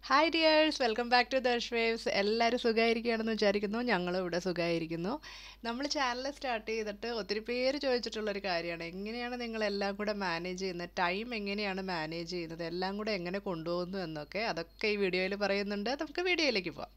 hi dears welcome back to Darsh waves എല്ലാവരും സുഖമായിരിക്കുകയാണെന്ന് വിചാരിക്കുന്നു ഞങ്ങളും ഇവിടെ സുഖമായിരിക്കുന്നു നമ്മൾ ചാനൽ സ്റ്റാർട്ട് ചെയ്തിട്ട് ഒത്തിരി പേര് ചോദിച്ചിട്ടുള്ളൊരു കാര്യമാണ് എങ്ങനെയാണ് നിങ്ങൾ എല്ലാം കൂടെ മാനേജ് ചെയ്യുന്നത് ടൈം എങ്ങനെയാണ് മാനേജ് ചെയ്യുന്നത് എല്ലാം കൂടെ എങ്ങനെ കൊണ്ടുപോകുന്നു എന്നൊക്കെ അതൊക്കെ ഈ വീഡിയോയിൽ പറയുന്നുണ്ട് നമുക്ക് വീഡിയോയിലേക്ക് പോവാം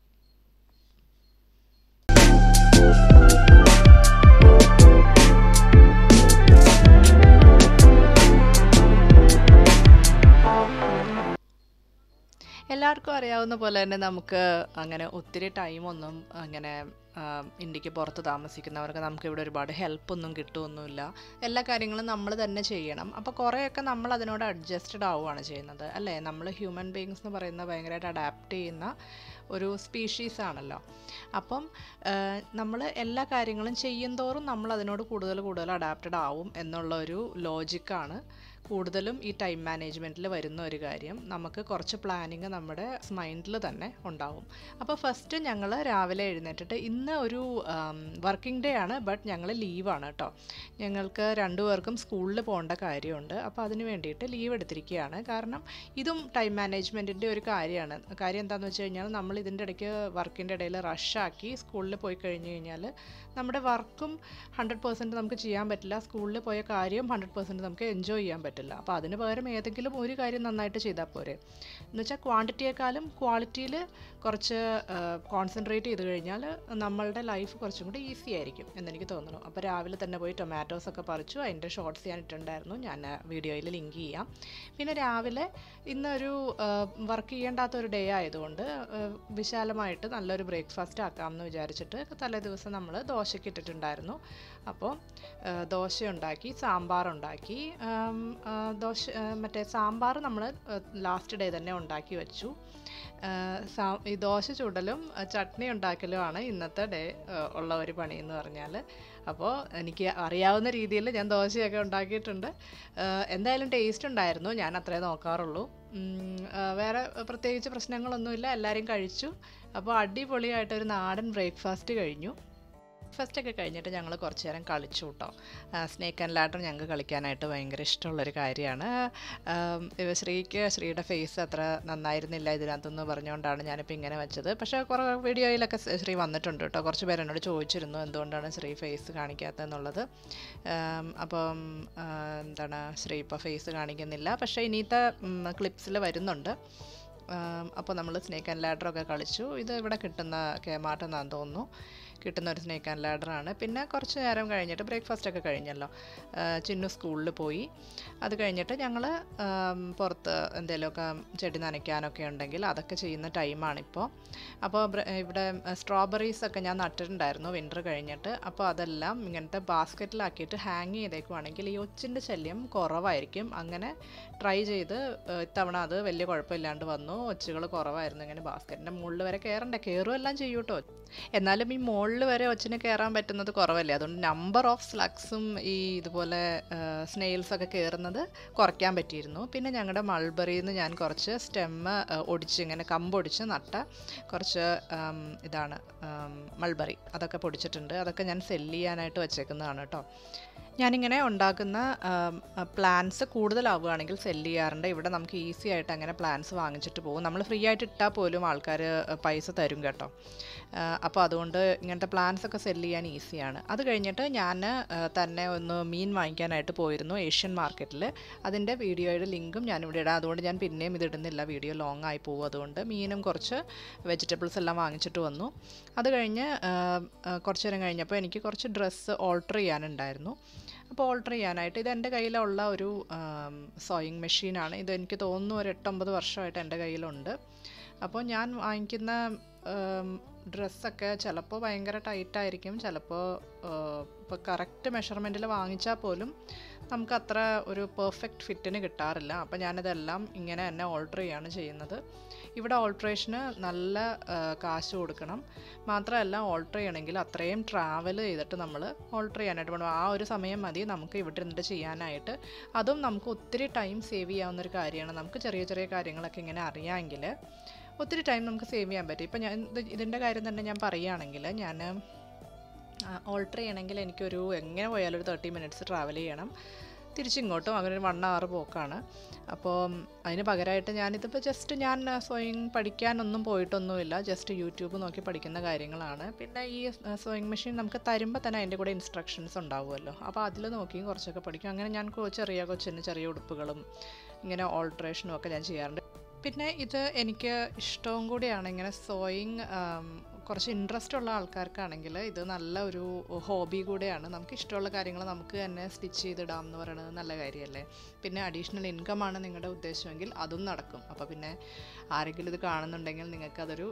എല്ലാവർക്കും അറിയാവുന്ന പോലെ തന്നെ നമുക്ക് അങ്ങനെ ഒത്തിരി ടൈമൊന്നും അങ്ങനെ ഇന്ത്യക്ക് പുറത്ത് താമസിക്കുന്നവർക്ക് നമുക്ക് ഇവിടെ ഒരുപാട് ഹെൽപ്പൊന്നും കിട്ടുമൊന്നുമില്ല എല്ലാ കാര്യങ്ങളും നമ്മൾ തന്നെ ചെയ്യണം അപ്പോൾ കുറേയൊക്കെ നമ്മൾ അതിനോട് അഡ്ജസ്റ്റഡ് ആവുകയാണ് ചെയ്യുന്നത് അല്ലേ നമ്മൾ ഹ്യൂമൻ ബീങ്സ് എന്ന് പറയുന്ന ഭയങ്കരമായിട്ട് അഡാപ്റ്റ് ചെയ്യുന്ന ഒരു സ്പീഷീസ് ആണല്ലോ അപ്പം നമ്മൾ എല്ലാ കാര്യങ്ങളും ചെയ്യുന്തോറും നമ്മൾ അതിനോട് കൂടുതൽ കൂടുതൽ അഡാപ്റ്റഡ് ആവും എന്നുള്ള ഒരു ലോജിക്കാണ് കൂടുതലും ഈ ടൈം മാനേജ്മെൻറ്റിൽ വരുന്ന ഒരു കാര്യം നമുക്ക് കുറച്ച് പ്ലാനിങ് നമ്മുടെ മൈൻഡിൽ തന്നെ ഉണ്ടാവും അപ്പോൾ ഫസ്റ്റ് ഞങ്ങൾ രാവിലെ എഴുന്നേറ്റിട്ട് ഇന്ന് ഒരു വർക്കിംഗ് ഡേ ആണ് ബട്ട് ഞങ്ങൾ ലീവാണ് കേട്ടോ ഞങ്ങൾക്ക് രണ്ടുപേർക്കും സ്കൂളിൽ പോകേണ്ട കാര്യമുണ്ട് അപ്പോൾ അതിന് വേണ്ടിയിട്ട് ലീവ് എടുത്തിരിക്കുകയാണ് കാരണം ഇതും ടൈം മാനേജ്മെൻറ്റിൻ്റെ ഒരു കാര്യമാണ് കാര്യം എന്താണെന്ന് വെച്ച് കഴിഞ്ഞാൽ നമ്മൾ ഇതിൻ്റെ ഇടയ്ക്ക് വർക്കിൻ്റെ ഇടയിൽ റഷാക്കി സ്കൂളിൽ പോയി കഴിഞ്ഞ് കഴിഞ്ഞാൽ നമ്മുടെ വർക്കും ഹൺഡ്രഡ് പെർസെൻറ്റ് നമുക്ക് ചെയ്യാൻ പറ്റില്ല സ്കൂളിൽ പോയ കാര്യം ഹൺഡ്രഡ് പെർസെൻറ്റ് നമുക്ക് എൻജോയ് ചെയ്യാൻ പറ്റില്ല അപ്പോൾ അതിന് പകരം ഏതെങ്കിലും ഒരു കാര്യം നന്നായിട്ട് ചെയ്താൽ പോരെ എന്ന് വെച്ചാൽ ക്വാണ്ടിറ്റിയേക്കാളും ക്വാളിറ്റിയിൽ കുറച്ച് കോൺസെൻട്രേറ്റ് ചെയ്ത് കഴിഞ്ഞാൽ നമ്മളുടെ ലൈഫ് കുറച്ചും കൂടി ഈസി ആയിരിക്കും എന്നെനിക്ക് തോന്നുന്നു അപ്പോൾ രാവിലെ തന്നെ പോയി ടൊമാറ്റോസ് ഒക്കെ പറിച്ചു അതിൻ്റെ ഷോർട്സ് ഞാൻ ഇട്ടിട്ടുണ്ടായിരുന്നു ഞാൻ വീഡിയോയിൽ ലിങ്ക് ചെയ്യാം പിന്നെ രാവിലെ ഇന്നൊരു വർക്ക് ചെയ്യേണ്ടാത്ത ഒരു ഡേ ആയതുകൊണ്ട് വിശാലമായിട്ട് നല്ലൊരു ബ്രേക്ക്ഫാസ്റ്റ് ആക്കാമെന്ന് വിചാരിച്ചിട്ട് തലേ ദിവസം നമ്മൾ ദോശയ്ക്ക് ഇട്ടിട്ടുണ്ടായിരുന്നു അപ്പോൾ ദോശ ഉണ്ടാക്കി സാമ്പാർ ഉണ്ടാക്കി ദോശ മറ്റേ സാമ്പാർ നമ്മൾ ലാസ്റ്റ് ഡേ തന്നെ ഉണ്ടാക്കി വെച്ചു ഈ ദോശ ചുടലും ചട്നി ഉണ്ടാക്കലുമാണ് ഇന്നത്തെ ഡേ ഉള്ള ഒരു പണി എന്ന് പറഞ്ഞാൽ അപ്പോൾ എനിക്ക് അറിയാവുന്ന രീതിയിൽ ഞാൻ ദോശയൊക്കെ ഉണ്ടാക്കിയിട്ടുണ്ട് എന്തായാലും ടേസ്റ്റ് ഉണ്ടായിരുന്നു ഞാൻ അത്രേ നോക്കാറുള്ളൂ വേറെ പ്രത്യേകിച്ച് പ്രശ്നങ്ങളൊന്നുമില്ല എല്ലാവരും കഴിച്ചു അപ്പോൾ അടിപൊളിയായിട്ടൊരു നാടൻ ബ്രേക്ക്ഫാസ്റ്റ് കഴിഞ്ഞു ഫസ്റ്റൊക്കെ കഴിഞ്ഞിട്ട് ഞങ്ങൾ കുറച്ച് നേരം കളിച്ചു കേട്ടോ സ്നേക്ക് ആൻഡ് ലാഡർ ഞങ്ങൾക്ക് കളിക്കാനായിട്ട് ഭയങ്കര ഇഷ്ടമുള്ളൊരു കാര്യമാണ് ശ്രീക്ക് ശ്രീയുടെ ഫേസ് അത്ര നന്നായിരുന്നില്ല ഇതിനകത്തെന്ന് പറഞ്ഞുകൊണ്ടാണ് ഞാനിപ്പോൾ ഇങ്ങനെ വെച്ചത് പക്ഷേ കുറേ വീഡിയോയിലൊക്കെ ശ്രീ വന്നിട്ടുണ്ട് കേട്ടോ കുറച്ച് പേര് എന്നോട് ചോദിച്ചിരുന്നു എന്തുകൊണ്ടാണ് ശ്രീ ഫേസ് കാണിക്കാത്തതെന്നുള്ളത് അപ്പം എന്താണ് ശ്രീ ഇപ്പോൾ ഫേസ് കാണിക്കുന്നില്ല പക്ഷേ ഇനിയത്തെ ക്ലിപ്സിൽ വരുന്നുണ്ട് അപ്പോൾ നമ്മൾ സ്നേക്ക് ആൻഡ് ലാഡറൊക്കെ കളിച്ചു ഇത് ഇവിടെ കിട്ടുന്ന കേമാട്ടെന്നാന്ന് തോന്നുന്നു കിട്ടുന്ന ഒരു സ്നേക്ക് ആൻഡ് ലാഡറാണ് പിന്നെ കുറച്ച് നേരം കഴിഞ്ഞിട്ട് ബ്രേക്ക്ഫാസ്റ്റ് ഒക്കെ കഴിഞ്ഞല്ലോ ചിന്നു സ്കൂളിൽ പോയി അത് കഴിഞ്ഞിട്ട് ഞങ്ങൾ പുറത്ത് എന്തെങ്കിലുമൊക്കെ ചെടി നനയ്ക്കാനൊക്കെ ഉണ്ടെങ്കിൽ അതൊക്കെ ചെയ്യുന്ന ടൈമാണിപ്പോൾ അപ്പോൾ ഇവിടെ സ്ട്രോബെറീസ് ഒക്കെ ഞാൻ നട്ടിട്ടുണ്ടായിരുന്നു വിൻ്റർ കഴിഞ്ഞിട്ട് അപ്പോൾ അതെല്ലാം ഇങ്ങനത്തെ ബാസ്ക്കറ്റിലാക്കിയിട്ട് ഹാങ് ചെയ്തേക്കുവാണെങ്കിൽ ഈ ഒച്ചിൻ്റെ ശല്യം കുറവായിരിക്കും അങ്ങനെ ട്രൈ ചെയ്ത് ഇത്തവണ അത് വലിയ കുഴപ്പമില്ലാണ്ട് വന്നു ഒച്ചുകൾ കുറവായിരുന്നു ഇങ്ങനെ ബാസ്ക്കറ്റിൻ്റെ മുകളിൽ വരെ കയറണ്ടേ കയറും എല്ലാം ചെയ്യൂട്ടോ എന്നാലും ഈ മുകളിൽ വരെ ഒച്ചിന് കയറാൻ പറ്റുന്നത് കുറവല്ലേ അതുകൊണ്ട് നമ്പർ ഓഫ് സ്ലഗ്സും ഈ ഇതുപോലെ സ്നെയിൽസ് ഒക്കെ കയറുന്നത് കുറയ്ക്കാൻ പറ്റിയിരുന്നു പിന്നെ ഞങ്ങളുടെ മൾബറിയിൽ നിന്ന് ഞാൻ കുറച്ച് സ്റ്റെമ്മ് ഒടിച്ച് ഇങ്ങനെ കമ്പൊടിച്ച് നട്ട കുറച്ച് ഇതാണ് മൾബറി അതൊക്കെ പൊടിച്ചിട്ടുണ്ട് അതൊക്കെ ഞാൻ സെല്ല് ചെയ്യാനായിട്ട് വെച്ചേക്കുന്നതാണ് കേട്ടോ ഞാനിങ്ങനെ ഉണ്ടാക്കുന്ന പ്ലാൻസ് കൂടുതലാവുകയാണെങ്കിൽ സെല്ല് ചെയ്യാറുണ്ട് ഇവിടെ നമുക്ക് ഈസി ആയിട്ട് അങ്ങനെ പ്ലാൻസ് വാങ്ങിച്ചിട്ട് പോകും നമ്മൾ ഫ്രീ ആയിട്ട് ഇട്ടാൽ പോലും ആൾക്കാർ പൈസ തരും കേട്ടോ അപ്പോൾ അതുകൊണ്ട് ഇങ്ങനത്തെ പ്ലാൻസ് ഒക്കെ സെല്ല് ചെയ്യാൻ ഈസിയാണ് അത് കഴിഞ്ഞിട്ട് ഞാൻ തന്നെ ഒന്ന് മീൻ വാങ്ങിക്കാനായിട്ട് പോയിരുന്നു ഏഷ്യൻ മാർക്കറ്റിൽ അതിൻ്റെ വീഡിയോയുടെ ലിങ്കും ഞാനിവിടെ ഇടാം അതുകൊണ്ട് ഞാൻ പിന്നെയും ഇത് ഇടുന്നില്ല വീഡിയോ ലോങ് ആയി പോകും അതുകൊണ്ട് മീനും കുറച്ച് വെജിറ്റബിൾസ് എല്ലാം വാങ്ങിച്ചിട്ട് വന്നു അത് കഴിഞ്ഞ് കുറച്ച് നേരം കഴിഞ്ഞപ്പോൾ എനിക്ക് കുറച്ച് ഡ്രസ്സ് ഓൾട്ടർ ചെയ്യാനുണ്ടായിരുന്നു അപ്പോൾ ഓൾട്ടർ ചെയ്യാനായിട്ട് ഇത് എൻ്റെ കയ്യിലുള്ള ഒരു സോയിങ് മെഷീനാണ് ഇത് എനിക്ക് തോന്നുന്നു ഒരു എട്ടൊമ്പത് വർഷമായിട്ട് എൻ്റെ കയ്യിലുണ്ട് അപ്പോൾ ഞാൻ വാങ്ങിക്കുന്ന ഡ്രസ്സൊക്കെ ചിലപ്പോൾ ഭയങ്കര ടൈറ്റായിരിക്കും ചിലപ്പോൾ ഇപ്പോൾ കറക്റ്റ് മെഷർമെൻറ്റിൽ വാങ്ങിച്ചാൽ പോലും നമുക്ക് അത്ര ഒരു പെർഫെക്റ്റ് ഫിറ്റിന് കിട്ടാറില്ല അപ്പോൾ ഞാനിതെല്ലാം ഇങ്ങനെ തന്നെ ഓൾട്ടർ ചെയ്യാണ് ചെയ്യുന്നത് ഇവിടെ ഓൾട്രേഷന് നല്ല കാശ് കൊടുക്കണം മാത്രമല്ല ഓൾട്ടർ ചെയ്യണമെങ്കിൽ അത്രയും ട്രാവൽ ചെയ്തിട്ട് നമ്മൾ ഓൾട്ടർ ചെയ്യാനായിട്ട് പോകണം ആ ഒരു സമയം മതി നമുക്ക് ഇവിടെ ഇരുന്നിട്ട് ചെയ്യാനായിട്ട് അതും നമുക്ക് ഒത്തിരി ടൈം സേവ് ചെയ്യാവുന്ന ഒരു കാര്യമാണ് നമുക്ക് ചെറിയ ചെറിയ കാര്യങ്ങളൊക്കെ ഇങ്ങനെ അറിയാമെങ്കിൽ ഒത്തിരി ടൈം നമുക്ക് സേവ് ചെയ്യാൻ പറ്റും ഇപ്പം ഞാൻ ഇതിൻ്റെ കാര്യം തന്നെ ഞാൻ പറയുകയാണെങ്കിൽ ഞാൻ ഓൾട്ടർ ചെയ്യണമെങ്കിൽ എനിക്കൊരു എങ്ങനെ പോയാലും ഒരു തേർട്ടി മിനിറ്റ്സ് ട്രാവൽ ചെയ്യണം തിരിച്ചിങ്ങോട്ടും അങ്ങനെ ഒരു വൺ അവർ പോക്കാണ് അപ്പോൾ അതിന് പകരമായിട്ട് ഞാനിതിപ്പോൾ ജസ്റ്റ് ഞാൻ സ്വയം പഠിക്കാനൊന്നും പോയിട്ടൊന്നുമില്ല ജസ്റ്റ് യൂട്യൂബ് നോക്കി പഠിക്കുന്ന കാര്യങ്ങളാണ് പിന്നെ ഈ സ്വയിങ് മെഷീൻ നമുക്ക് തരുമ്പോൾ തന്നെ അതിൻ്റെ കൂടെ ഇൻസ്ട്രക്ഷൻസ് ഉണ്ടാവുമല്ലോ അപ്പോൾ അതിൽ നോക്കിയും കുറച്ചൊക്കെ പഠിക്കും അങ്ങനെ ഞാൻ കൊ- ചെറിയ കൊച്ചിന് ചെറിയ ഉടുപ്പുകളും ഇങ്ങനെ ഓൾട്രേഷനും ഒക്കെ ഞാൻ ചെയ്യാറുണ്ട് പിന്നെ ഇത് എനിക്ക് ഇഷ്ടവും കൂടിയാണ് ഇങ്ങനെ സോയിങ് കുറച്ച് ഇൻട്രസ്റ്റ് ഉള്ള ആൾക്കാർക്കാണെങ്കിൽ ഇത് നല്ല ഒരു ഹോബി കൂടെയാണ് നമുക്ക് ഇഷ്ടമുള്ള കാര്യങ്ങൾ നമുക്ക് തന്നെ സ്റ്റിച്ച് ചെയ്തിടാം എന്ന് പറയുന്നത് നല്ല കാര്യമല്ലേ പിന്നെ അഡീഷണൽ ഇൻകം ആണ് നിങ്ങളുടെ ഉദ്ദേശമെങ്കിൽ അതും നടക്കും അപ്പോൾ പിന്നെ ആരെങ്കിലും ഇത് കാണുന്നുണ്ടെങ്കിൽ നിങ്ങൾക്കതൊരു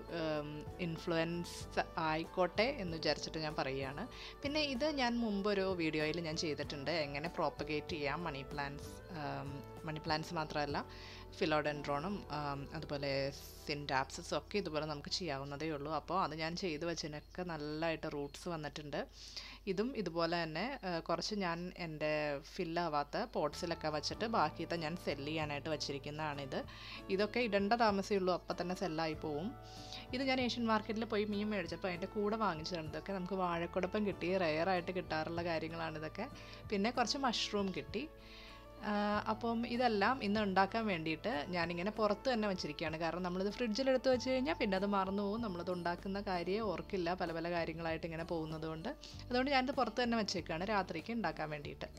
ഇൻഫ്ലുവൻസ് ആയിക്കോട്ടെ എന്ന് വിചാരിച്ചിട്ട് ഞാൻ പറയുകയാണ് പിന്നെ ഇത് ഞാൻ മുമ്പൊരു വീഡിയോയിൽ ഞാൻ ചെയ്തിട്ടുണ്ട് എങ്ങനെ പ്രോപ്പഗേറ്റ് ചെയ്യാം മണി പ്ലാന്റ്സ് മണി പ്ലാന്റ്സ് മാത്രമല്ല ഫിലോഡെൻഡ്രോണും അതുപോലെ സിൻഡാപ്സസും ഒക്കെ ഇതുപോലെ നമുക്ക് ചെയ്യാവുന്നതേ ഉള്ളൂ അപ്പോൾ അത് ഞാൻ ചെയ്ത് വെച്ചതിനൊക്കെ നല്ലതായിട്ട് റൂട്ട്സ് വന്നിട്ടുണ്ട് ഇതും ഇതുപോലെ തന്നെ ആ, കുറച്ച് ഞാൻ എൻ്റെ ഫില്ലാവാത്ത പോട്ട്സിലൊക്കെ വെച്ചിട്ട് ബാക്കിയത്തെ ഞാൻ സെല്ല് ചെയ്യാനായിട്ട് വെച്ചിരിക്കുന്നതാണിത് ഇതൊക്കെ ഇടേണ്ട താമസമേ ഉള്ളൂ അപ്പം തന്നെ സെല്ലായി പോവും ഇത് ഞാൻ ഏഷ്യൻ മാർക്കറ്റിൽ പോയി മീൻ മേടിച്ചപ്പോൾ അതിൻ്റെ കൂടെ വാങ്ങിച്ചതാണ് ഇതൊക്കെ നമുക്ക് വാഴക്കുടപ്പം കിട്ടി റെയറായിട്ട് കിട്ടാറുള്ള കാര്യങ്ങളാണ് ഇതൊക്കെ പിന്നെ കുറച്ച് മഷ്റൂം കിട്ടി ആ, അപ്പം ഇതെല്ലാം ഇന്ന് ഉണ്ടാക്കാൻ വേണ്ടിയിട്ട് ഞാനിങ്ങനെ പുറത്ത് തന്നെ വെച്ചിരിക്കുകയാണ് കാരണം നമ്മളിത് ഫ്രിഡ്ജിലെടുത്ത് വെച്ച് കഴിഞ്ഞാൽ പിന്നെ അത് മറന്നു പോകും നമ്മളത് ഉണ്ടാക്കുന്ന കാര്യം ഓർക്കില്ല പല പല കാര്യങ്ങളായിട്ട് ഇങ്ങനെ പോകുന്നത് കൊണ്ട് അതുകൊണ്ട് ഞാനിത് പുറത്ത് തന്നെ വെച്ചേക്കാണ് രാത്രിക്ക് ഉണ്ടാക്കാൻ വേണ്ടിയിട്ട്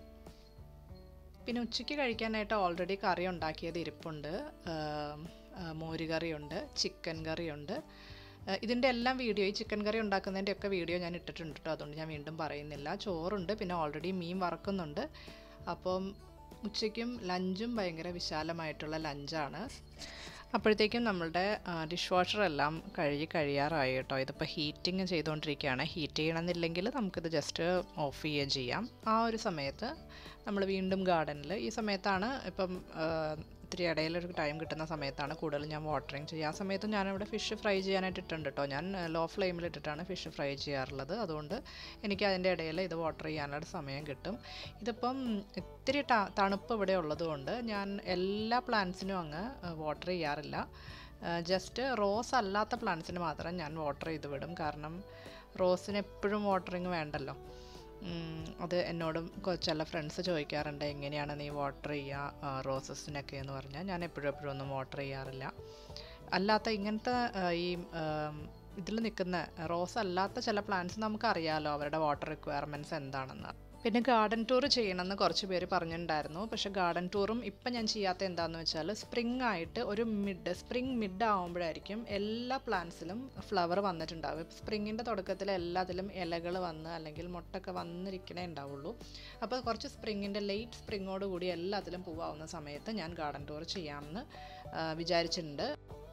പിന്നെ ഉച്ചയ്ക്ക് കഴിക്കാനായിട്ട് ഓൾറെഡി കറി ഉണ്ടാക്കിയത് ഇരിപ്പുണ്ട് ആം, ആ, മോര് കറിയുണ്ട് ചിക്കൻ കറിയുണ്ട് ആ, ഇതിൻ്റെ എല്ലാം വീഡിയോ ഈ ചിക്കൻ കറി ഉണ്ടാക്കുന്നതിൻ്റെ ഒക്കെ വീഡിയോ ഞാൻ ഇട്ടിട്ടുണ്ട് കേട്ടോ അതുകൊണ്ട് ഞാൻ വീണ്ടും പറയുന്നില്ല ചോറുണ്ട് പിന്നെ ഓൾറെഡി മീൻ വറക്കുന്നുണ്ട് അപ്പം ഉച്ചയ്ക്കും ലഞ്ചും ഭയങ്കര വിശാലമായിട്ടുള്ള ലഞ്ചാണ് അപ്പോഴത്തേക്കും നമ്മളുടെ ഡിഷ് വാഷർ എല്ലാം കഴുകി കഴിയാറായി കേട്ടോ ഇതിപ്പോൾ ഹീറ്റിംഗ് ചെയ്തുകൊണ്ടിരിക്കുകയാണ് ഹീറ്റ് ചെയ്യണമെന്നില്ലെങ്കിൽ നമുക്കിത് ജസ്റ്റ് ഓഫ് ചെയ്യുകയും ചെയ്യാം ആ ഒരു സമയത്ത് നമ്മൾ വീണ്ടും ഗാർഡനിൽ ഈ സമയത്താണ് ഇപ്പം ആ, ഇത്തിരി ഇടയിലൊരു ടൈം കിട്ടുന്ന സമയത്താണ് കൂടുതൽ ഞാൻ വാട്ടറിങ് ചെയ്യുക ആ സമയത്ത് ഞാനിവിടെ ഫിഷ് ഫ്രൈ ചെയ്യാനായിട്ട് ഇട്ടിട്ടുണ്ട് കേട്ടോ ഞാൻ ലോ ഫ്ലെയിമിൽ ഇട്ടിട്ടാണ് ഫിഷ് ഫ്രൈ ചെയ്യാറുള്ളത് അതുകൊണ്ട് എനിക്ക് അതിൻ്റെ ഇടയിൽ ഇത് വാട്ടർ ചെയ്യാനുള്ള സമയം കിട്ടും ഇതിപ്പം ഇത്തിരി ത- തണുപ്പ് ഇവിടെ ഉള്ളതുകൊണ്ട് ഞാൻ എല്ലാ പ്ലാന്റ്സിനും അങ്ങ് വാട്ടർ ചെയ്യാറില്ല ജസ്റ്റ് റോസ് അല്ലാത്ത പ്ലാന്റ്സിന് മാത്രം ഞാൻ വാട്ടർ ചെയ്ത് വിടും കാരണം റോസിന് എപ്പോഴും വാട്ടറിങ് വേണ്ടല്ലോ ഉം, അത് എന്നോടും കൊ- ചില ഫ്രണ്ട്സ് ചോദിക്കാറുണ്ട് എങ്ങനെയാണ് നീ വാട്ടർ ചെയ്യുക റോസസിനൊക്കെ എന്ന് പറഞ്ഞാൽ ഞാൻ എപ്പോഴും എപ്പോഴും ഒന്നും വാട്ടർ ചെയ്യാറില്ല അല്ലാത്ത ഇങ്ങനത്തെ ആ, ഈ ഇതിൽ നിൽക്കുന്ന റോസ് അല്ലാത്ത ചില പ്ലാന്റ്സ് നമുക്കറിയാലോ അവരുടെ വാട്ടർ റിക്വയർമെൻറ്റ്സ് എന്താണെന്ന് പിന്നെ ഗാർഡൻ ടൂർ ചെയ്യണമെന്ന് കുറച്ച് പേര് പറഞ്ഞിട്ടുണ്ടായിരുന്നു പക്ഷേ ഗാർഡൻ ടൂറും ഇപ്പം ഞാൻ ചെയ്യാത്ത എന്താണെന്ന് വെച്ചാൽ സ്പ്രിംഗ് ആയിട്ട് ഒരു മിഡ് സ്പ്രിംഗ് മിഡ് ആകുമ്പോഴായിരിക്കും എല്ലാ പ്ലാന്റ്സിലും ഫ്ലവർ വന്നിട്ടുണ്ടാവും സ്പ്രിങ്ങിൻ്റെ തുടക്കത്തിൽ എല്ലാത്തിലും ഇലകൾ വന്ന് അല്ലെങ്കിൽ മുട്ടൊക്കെ വന്നിരിക്കണേ ഉണ്ടാവുള്ളൂ അപ്പോൾ കുറച്ച് സ്പ്രിങ്ങിൻ്റെ ലെയ്റ്റ് സ്പ്രിങ്ങോട് കൂടി എല്ലാത്തിലും പൂവാവുന്ന സമയത്ത് ഞാൻ ഗാർഡൻ ടൂർ ചെയ്യാമെന്ന് ആ, വിചാരിച്ചിട്ടുണ്ട്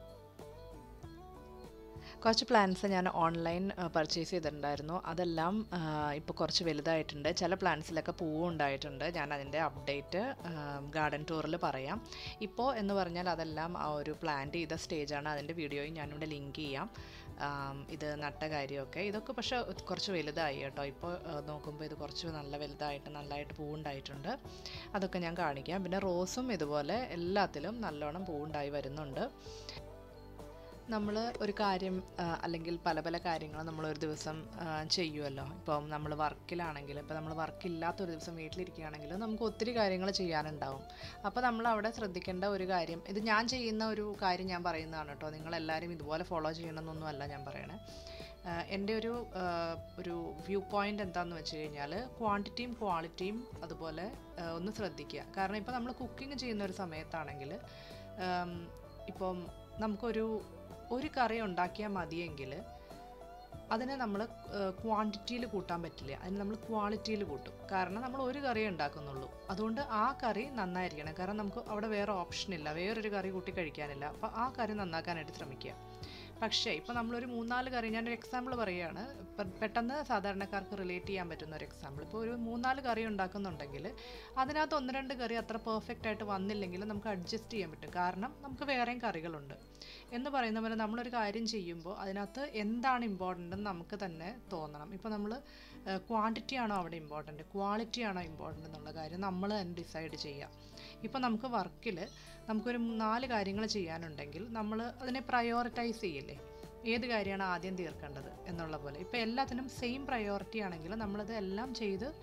കുറച്ച് പ്ലാന്റ്സ് ഞാൻ ഓൺലൈൻ പർച്ചേസ് ചെയ്തിട്ടുണ്ടായിരുന്നു അതെല്ലാം ഇപ്പോൾ കുറച്ച് വലുതായിട്ടുണ്ട് ചില പ്ലാന്റ്സിലൊക്കെ പൂവും ഉണ്ടായിട്ടുണ്ട് ഞാൻ അതിൻ്റെ അപ്ഡേറ്റ് ഗാർഡൻ ടൂറിൽ പറയാം ഇപ്പോൾ എന്ന് പറഞ്ഞാൽ അതെല്ലാം ആ ഒരു പ്ലാന്റ് ചെയ്ത സ്റ്റേജാണ് അതിൻ്റെ വീഡിയോയും ഞാനിവിടെ ലിങ്ക് ചെയ്യാം ആം, ഇത് നട്ട കാര്യമൊക്കെ ഇതൊക്കെ പക്ഷേ കുറച്ച് വലുതായി കേട്ടോ ഇപ്പോൾ നോക്കുമ്പോൾ ഇത് കുറച്ച് നല്ല വലുതായിട്ട് നല്ലതായിട്ട് പൂവുണ്ടായിട്ടുണ്ട് അതൊക്കെ ഞാൻ കാണിക്കാം പിന്നെ റോസും ഇതുപോലെ എല്ലാത്തിലും നല്ലോണം പൂവുണ്ടായി വരുന്നുണ്ട് നമ്മൾ ഒരു കാര്യം ആ, അല്ലെങ്കിൽ പല പല കാര്യങ്ങൾ നമ്മൾ ഒരു ദിവസം ആ, ചെയ്യുമല്ലോ ഇപ്പം നമ്മൾ വർക്കിലാണെങ്കിൽ ഇപ്പോൾ നമ്മൾ വർക്കില്ലാത്തൊരു ദിവസം വീട്ടിലിരിക്കുകയാണെങ്കിൽ നമുക്ക് ഒത്തിരി കാര്യങ്ങൾ ചെയ്യാനുണ്ടാവും അപ്പോൾ നമ്മൾ അവിടെ ശ്രദ്ധിക്കേണ്ട ഒരു കാര്യം ഇത് ഞാൻ ചെയ്യുന്ന ഒരു കാര്യം ഞാൻ പറയുന്നതാണ് കേട്ടോ നിങ്ങളെല്ലാവരും ഇതുപോലെ ഫോളോ ചെയ്യണമെന്നൊന്നും അല്ല ഞാൻ പറയണേ ആ, എൻ്റെ ഒരു ആ, ഒരു വ്യൂ പോയിൻ്റ് എന്താണെന്ന് വെച്ച് കഴിഞ്ഞാൽ ക്വാണ്ടിറ്റിയും ക്വാളിറ്റിയും അതുപോലെ ആ, ഒന്ന് ശ്രദ്ധിക്കുക കാരണം ഇപ്പോൾ നമ്മൾ കുക്കിംഗ് ചെയ്യുന്ന ഒരു സമയത്താണെങ്കിൽ ആം, ഇപ്പം നമുക്കൊരു ഒരു കറി ഉണ്ടാക്കിയാൽ മതിയെങ്കിൽ അതിനെ നമ്മൾ ക്വാണ്ടിറ്റിയിൽ കൂട്ടാൻ പറ്റില്ല അതിന് നമ്മൾ ക്വാളിറ്റിയിൽ കൂട്ടും കാരണം നമ്മൾ ഒരു കറി ഉണ്ടാക്കുന്നുള്ളൂ അതുകൊണ്ട് ആ കറി നന്നായിരിക്കണം കാരണം നമുക്ക് അവിടെ വേറെ ഓപ്ഷൻ ഇല്ല വേറൊരു കറി കൂട്ടി കഴിക്കാനില്ല അപ്പോൾ ആ കറി നന്നാക്കാനായിട്ട് ശ്രമിക്കുക പക്ഷേ ഇപ്പോൾ നമ്മളൊരു മൂന്നാല് കറി ഞാനൊരു എക്സാമ്പിൾ പറയുകയാണ് പെ- പെട്ടെന്ന് സാധാരണക്കാർക്ക് റിലേറ്റ് ചെയ്യാൻ പറ്റുന്ന ഒരു എക്സാമ്പിൾ ഇപ്പോൾ ഒരു മൂന്നാല് കറി ഉണ്ടാക്കുന്നുണ്ടെങ്കിൽ അതിനകത്ത് ഒന്ന് രണ്ട് കറി അത്ര പെർഫെക്റ്റ് ആയിട്ട് വന്നില്ലെങ്കിൽ നമുക്ക് അഡ്ജസ്റ്റ് ചെയ്യാൻ പറ്റും കാരണം നമുക്ക് വേറെയും കറികളുണ്ട് എന്ന് പറയുന്ന പോലെ നമ്മളൊരു കാര്യം ചെയ്യുമ്പോൾ അതിനകത്ത് എന്താണ് ഇമ്പോർട്ടൻ്റ് എന്ന് നമുക്ക് തന്നെ തോന്നണം ഇപ്പോൾ നമ്മൾ ക്വാണ്ടിറ്റി ആണോ അവിടെ ഇമ്പോർട്ടൻ്റ് ക്വാളിറ്റി ആണോ ഇമ്പോർട്ടൻ്റ് എന്നുള്ള കാര്യം നമ്മൾ തന്നെ ഡിസൈഡ് ചെയ്യുക ഇപ്പോൾ നമുക്ക് വർക്കിൽ നമുക്കൊരു നാല് കാര്യങ്ങൾ ചെയ്യാനുണ്ടെങ്കിൽ നമ്മൾ അതിനെ പ്രയോറിറ്റൈസ് ചെയ്യില്ലേ ഏത് കാര്യമാണ് ആദ്യം തീർക്കേണ്ടത് എന്നുള്ള പോലെ ഇപ്പോൾ എല്ലാത്തിനും സെയിം പ്രയോറിറ്റി ആണെങ്കിൽ നമ്മളത് എല്ലാം ചെയ്ത്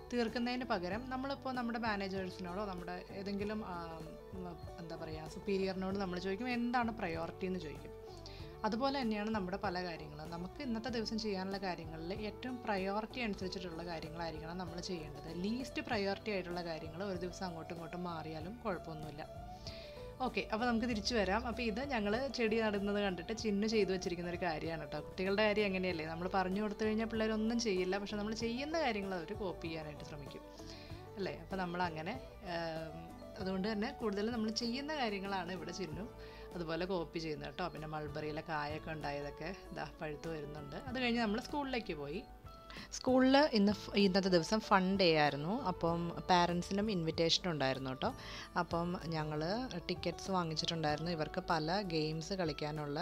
തീർക്കുന്നതിന് പകരം നമ്മളിപ്പോൾ നമ്മുടെ മാനേജേഴ്സിനോടോ നമ്മുടെ ഏതെങ്കിലും ആ, ഉം, എന്താ പറയുക സുപ്പീരിയറിനോട് നമ്മൾ ചോദിക്കും എന്താണ് പ്രയോറിറ്റി എന്ന് ചോദിക്കും അതുപോലെ തന്നെയാണ് നമ്മുടെ പല കാര്യങ്ങളും നമുക്ക് ഇന്നത്തെ ദിവസം ചെയ്യാനുള്ള കാര്യങ്ങളിൽ ഏറ്റവും പ്രയോറിറ്റി അനുസരിച്ചിട്ടുള്ള കാര്യങ്ങളായിരിക്കണം നമ്മൾ ചെയ്യേണ്ടത് ലീസ്റ്റ് പ്രയോറിറ്റി ആയിട്ടുള്ള കാര്യങ്ങൾ ഒരു ദിവസം അങ്ങോട്ടും ഇങ്ങോട്ടും മാറിയാലും കുഴപ്പമൊന്നുമില്ല ഓക്കെ അപ്പോൾ നമുക്ക് തിരിച്ചു വരാം അപ്പോൾ ഇത് ഞങ്ങൾ ചെടി നടുന്നത് കണ്ടിട്ട് ചിന്നു ചെയ്തു വെച്ചിരിക്കുന്ന ഒരു കാര്യമാണ് കേട്ടോ കുട്ടികളുടെ കാര്യം എങ്ങനെയല്ലേ നമ്മൾ പറഞ്ഞു കൊടുത്തു കഴിഞ്ഞാൽ പിള്ളേരൊന്നും ചെയ്യില്ല പക്ഷെ നമ്മൾ ചെയ്യുന്ന കാര്യങ്ങൾ അവർ കോപ്പി ചെയ്യാനായിട്ട് ശ്രമിക്കും അല്ലേ അപ്പോൾ നമ്മളങ്ങനെ ആം, അതുകൊണ്ട് തന്നെ കൂടുതലും നമ്മൾ ചെയ്യുന്ന കാര്യങ്ങളാണ് ഇവിടെ ചിന്നു അതുപോലെ കോപ്പി ചെയ്യുന്നത് കേട്ടോ പിന്നെ മൾബറിയിലെ കായൊക്കെ ഉണ്ടായതൊക്കെ ഇതാ പഴുത്ത് വരുന്നുണ്ട് അത് കഴിഞ്ഞ് നമ്മൾ സ്കൂളിലേക്ക് പോയി സ്കൂളിൽ ഇന്ന് ഫ്- ഇന്നത്തെ ദിവസം ഫൺ ഡേ ആയിരുന്നു അപ്പം പാരൻസിനും ഇൻവിറ്റേഷൻ ഉണ്ടായിരുന്നു കേട്ടോ അപ്പം ഞങ്ങൾ ടിക്കറ്റ്സ് വാങ്ങിച്ചിട്ടുണ്ടായിരുന്നു ഇവർക്ക് പല ഗെയിംസ് കളിക്കാനുള്ള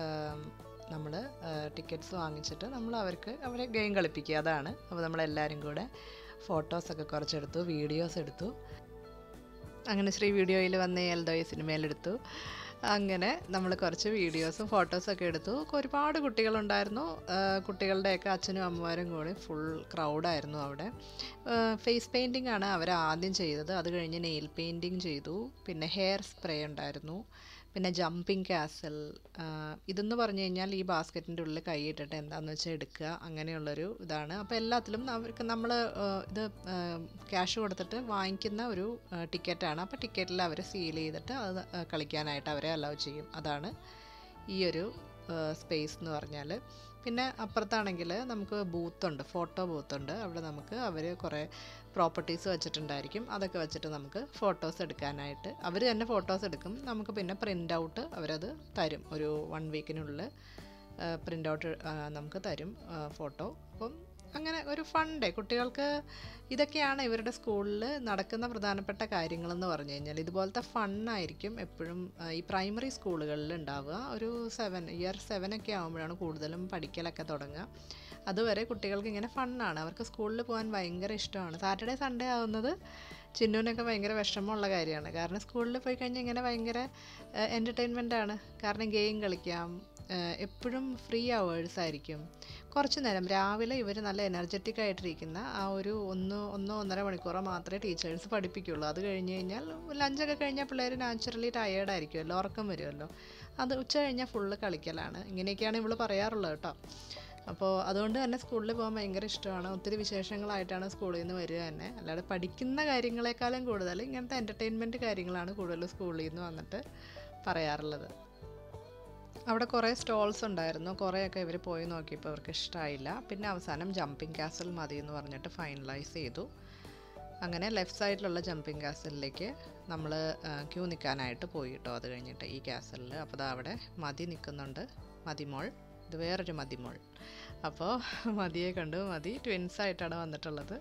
നമ്മൾ ടിക്കറ്റ്സ് വാങ്ങിച്ചിട്ട് നമ്മൾ അവർക്ക് അവരെ ഗെയിം കളിപ്പിക്കുക അതാണ് അപ്പോൾ നമ്മളെല്ലാവരും കൂടെ ഫോട്ടോസൊക്കെ കുറച്ചെടുത്തു വീഡിയോസ് എടുത്തു അങ്ങനെ ശ്രീ വീഡിയോയിൽ വന്ന എൽദോയ സിനിമയിലെടുത്തു അങ്ങനെ നമ്മൾ കുറച്ച് വീഡിയോസും ഫോട്ടോസൊക്കെ എടുത്തു ഒരുപാട് കുട്ടികളുണ്ടായിരുന്നു ആ, കുട്ടികളുടെയൊക്കെ അച്ഛനും അമ്മമാരും കൂടി ഫുൾ ക്രൗഡായിരുന്നു അവിടെ ഫേസ് പെയിൻറ്റിംഗ് ആണ് അവർ ആദ്യം ചെയ്തത് അത് കഴിഞ്ഞ് നെയിൽ പെയിൻറ്റിങ് ചെയ്തു പിന്നെ ഹെയർ സ്പ്രേ ഉണ്ടായിരുന്നു പിന്നെ ജമ്പിങ് കാസൽ ഇതെന്ന് പറഞ്ഞു കഴിഞ്ഞാൽ ഈ ബാസ്ക്കറ്റിൻ്റെ ഉള്ളിൽ കൈയിട്ടിട്ട് എന്താണെന്ന് വെച്ചാൽ എടുക്കുക അങ്ങനെയുള്ളൊരു ഇതാണ് അപ്പോൾ എല്ലാത്തിലും അവർക്ക് നമ്മൾ ഇത് ക്യാഷ് കൊടുത്തിട്ട് വാങ്ങിക്കുന്ന ഒരു ടിക്കറ്റാണ് അപ്പോൾ ടിക്കറ്റിൽ അവർ സീൽ ചെയ്തിട്ട് അത് ആ, കളിക്കാനായിട്ട് അവരെ അലൗ ചെയ്യും അതാണ് ഈ ഒരു സ്പേസ് എന്ന് പറഞ്ഞാൽ പിന്നെ അപ്പുറത്താണെങ്കിൽ നമുക്ക് ബൂത്തുണ്ട് ഫോട്ടോ ബൂത്തുണ്ട് അവിടെ നമുക്ക് അവർ കുറേ പ്രോപ്പർട്ടീസ് വെച്ചിട്ടുണ്ടായിരിക്കും അതൊക്കെ വെച്ചിട്ട് നമുക്ക് ഫോട്ടോസ് എടുക്കാനായിട്ട് അവർ തന്നെ ഫോട്ടോസ് എടുക്കും നമുക്ക് പിന്നെ പ്രിൻ്റ് ഔട്ട് അവരത് തരും ഒരു വൺ വീക്കിനുള്ളിൽ പ്രിൻ്റ് ഔട്ട് നമുക്ക് തരും ഫോട്ടോ അപ്പം അങ്ങനെ ഒരു ഫൺ ഡേ കുട്ടികൾക്ക് ഇതൊക്കെയാണ് ഇവരുടെ സ്കൂളിൽ നടക്കുന്ന പ്രധാനപ്പെട്ട കാര്യങ്ങളെന്ന് പറഞ്ഞു കഴിഞ്ഞാൽ ഇതുപോലത്തെ ഫണ്ണായിരിക്കും എപ്പോഴും ആ, ഈ പ്രൈമറി സ്കൂളുകളിൽ ഉണ്ടാവുക ഒരു സെവൻ ഇയർ സെവനൊക്കെ ആകുമ്പോഴാണ് കൂടുതലും പഠിക്കലൊക്കെ തുടങ്ങുക അതുവരെ കുട്ടികൾക്ക് ഇങ്ങനെ ഫണ്ണാണ് അവർക്ക് സ്കൂളിൽ പോകാൻ ഭയങ്കര ഇഷ്ടമാണ് സാറ്റർഡേ സൺഡേ ആവുന്നത് ചിന്നുവിനൊക്കെ ഭയങ്കര വിഷമമുള്ള കാര്യമാണ് കാരണം സ്കൂളിൽ പോയി കഴിഞ്ഞാൽ ഇങ്ങനെ ഭയങ്കര എൻ്റർടൈൻമെൻ്റ് ആണ് കാരണം ഗെയിം കളിക്കാം എപ്പോഴും ഫ്രീ അവേഴ്സ് ആയിരിക്കും കുറച്ച് നേരം രാവിലെ ഇവർ നല്ല എനർജറ്റിക് ആയിട്ടിരിക്കുന്ന ആ ഒരു ഒന്ന് ഒന്നോ ഒന്നര മണിക്കൂറോ മാത്രമേ ടീച്ചേഴ്സ് പഠിപ്പിക്കുള്ളൂ അത് കഴിഞ്ഞ് കഴിഞ്ഞാൽ ലഞ്ചൊക്കെ കഴിഞ്ഞാൽ പിള്ളേർ നാച്ചുറലി ടയേർഡായിരിക്കുമല്ലോ ഉറക്കം വരുമല്ലോ അത് ഉച്ച കഴിഞ്ഞാൽ ഫുള്ള് കളിക്കലാണ് ഇങ്ങനെയൊക്കെയാണ് ഇവള് പറയാറുള്ളത് കേട്ടോ അപ്പോൾ അതുകൊണ്ട് തന്നെ സ്കൂളിൽ പോകാൻ ഭയങ്കര ഇഷ്ടമാണ് ഒത്തിരി വിശേഷങ്ങളായിട്ടാണ് സ്കൂളിൽ നിന്ന് വരിക തന്നെ അല്ലാതെ പഠിക്കുന്ന കാര്യങ്ങളെക്കാളും കൂടുതൽ ഇങ്ങനത്തെ എൻ്റർടൈൻമെൻറ്റ് കാര്യങ്ങളാണ് കൂടുതൽ സ്കൂളിൽ നിന്ന് വന്നിട്ട് പറയാറുള്ളത് അവിടെ കുറേ സ്റ്റോൾസ് ഉണ്ടായിരുന്നു കുറേയൊക്കെ ഇവർ പോയി നോക്കിയപ്പോൾ അവർക്ക് ഇഷ്ടമായില്ല പിന്നെ അവസാനം ജമ്പിങ് കാസൽ മതി എന്ന് പറഞ്ഞിട്ട് ഫൈനലൈസ് ചെയ്തു അങ്ങനെ ലെഫ്റ്റ് സൈഡിലുള്ള ജമ്പിങ് കാസലിലേക്ക് നമ്മൾ ക്യൂ നിൽക്കാനായിട്ട് പോയി കേട്ടോ അത് കഴിഞ്ഞിട്ട് ഈ കാസലിൽ അപ്പോൾ ദാ അവിടെ മതി നിൽക്കുന്നുണ്ട് മതിമോൾ ഇത് വേറൊരു മതിമോൾ അപ്പോൾ മതിയെ കണ്ടു മതി ട്വിൻസ് ആയിട്ടാണ് വന്നിട്ടുള്ളത്